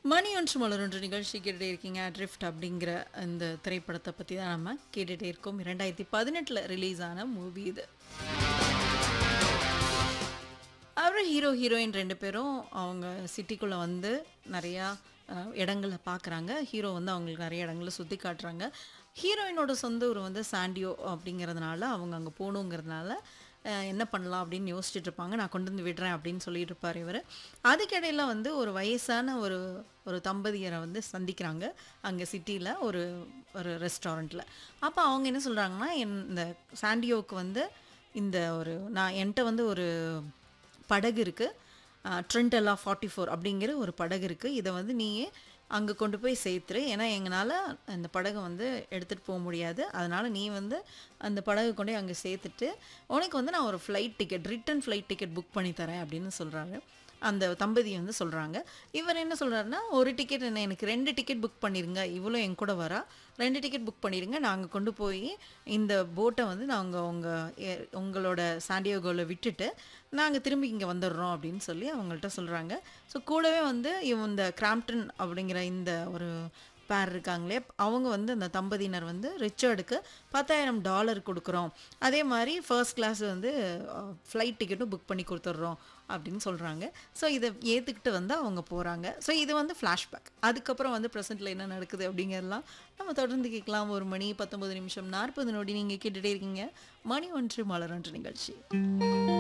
மணி ஒன்று மலரொன்று நிகழ்ச்சி கேட்டுட்டே இருக்கீங்க ட்ரிஃப்ட் அப்படிங்கிற இந்த திரைப்படத்தை பற்றி தான் நம்ம கேட்டுகிட்டே இருக்கோம் இரண்டாயிரத்தி பதினெட்டில் ரிலீஸ் ஆன மூவி இது அப்புறம் ஹீரோ ஹீரோயின் ரெண்டு பேரும் அவங்க சிட்டிக்குள்ளே வந்து நிறையா அஹ், இடங்களை பார்க்குறாங்க ஹீரோ வந்து அவங்களுக்கு நிறைய இடங்களை சுற்றி காட்டுறாங்க ஹீரோயினோட சொந்த ஊர் வந்து சாண்டியோ அப்படிங்கிறதுனால அவங்க அங்கே போகணுங்கிறதுனால அஹ், என்ன பண்ணலாம் அப்படின்னு யோசிச்சுட்டு இருப்பாங்க நான் கொண்டு வந்து விடுறேன் அப்படின்னு சொல்லிட்டு இருப்பார் இவர் அதுக்கிடையில வந்து ஒரு வயசான ஒரு ஒரு தம்பதியரை வந்து சந்திக்கிறாங்க அங்கே சிட்டியில் ஒரு ஒரு ரெஸ்டாரண்ட்டில் அப்போ அவங்க என்ன சொல்கிறாங்கன்னா இந்த சாண்டியோவுக்கு வந்து இந்த ஒரு நான் என்கிட்ட வந்து ஒரு படகு இருக்குது ட்ரெண்டெல்லா ஃபார்ட்டி ஃபோர் அப்படிங்கிற ஒரு படகு இருக்குது இதை வந்து நீயே அங்கே கொண்டு போய் சேர்த்துரு ஏன்னா எங்களால் அந்த படகை வந்து எடுத்துகிட்டு போக முடியாது அதனால் நீ வந்து அந்த படகு கொண்டு போய் அங்கே சேர்த்துட்டு உனக்கு வந்து நான் ஒரு flight ticket return flight ticket book பண்ணி தரேன் அப்படின்னு சொல்கிறாரு அந்த தம்பதி வந்து சொல்கிறாங்க இவர் என்ன சொல்கிறாருன்னா ஒரு டிக்கெட் என்ன எனக்கு ரெண்டு டிக்கெட் புக் பண்ணிடுங்க இவ்வளோ என் கூட வரா ரெண்டு டிக்கெட் புக் பண்ணிடுங்க நாங்கள் கொண்டு போய் இந்த போட்டை வந்து நாங்கள் உங்கள் உங்களோட சாண்டியோகோவில் விட்டுட்டு நாங்கள் திரும்பி இங்கே வந்துடுறோம் அப்படின்னு சொல்லி அவங்கள்ட்ட சொல்கிறாங்க ஸோ கூடவே வந்து இவன் இந்த கிராம்ப்டன் அப்படிங்கிற இந்த ஒரு பேர் இருக்காங்களே அவங்க வந்து அந்த தம்பதியினர் வந்து ரிச்சர்டுக்கு பத்தாயிரம் டாலர் கொடுக்குறோம் அதே மாதிரி ஃபர்ஸ்ட் கிளாஸ் வந்து ஃப்ளைட் டிக்கெட்டும் புக் பண்ணி கொடுத்துட்றோம் அப்படின்னு சொல்கிறாங்க ஸோ இதை ஏற்றுக்கிட்டு வந்து அவங்க போகிறாங்க ஸோ இது வந்து ஃப்ளாஷ்பேக் அதுக்கப்புறம் வந்து ப்ரெசென்ட்டில் என்ன நடக்குது அப்படிங்கிறதெல்லாம் நம்ம தொடர்ந்து கேட்கலாம் ஒரு மணி பத்தொம்பது நிமிஷம் நாற்பது நொடி நீங்கள் கேட்டுகிட்டே இருக்கீங்க மணி ஒன்று மலர் ஒன்று நிகழ்ச்சி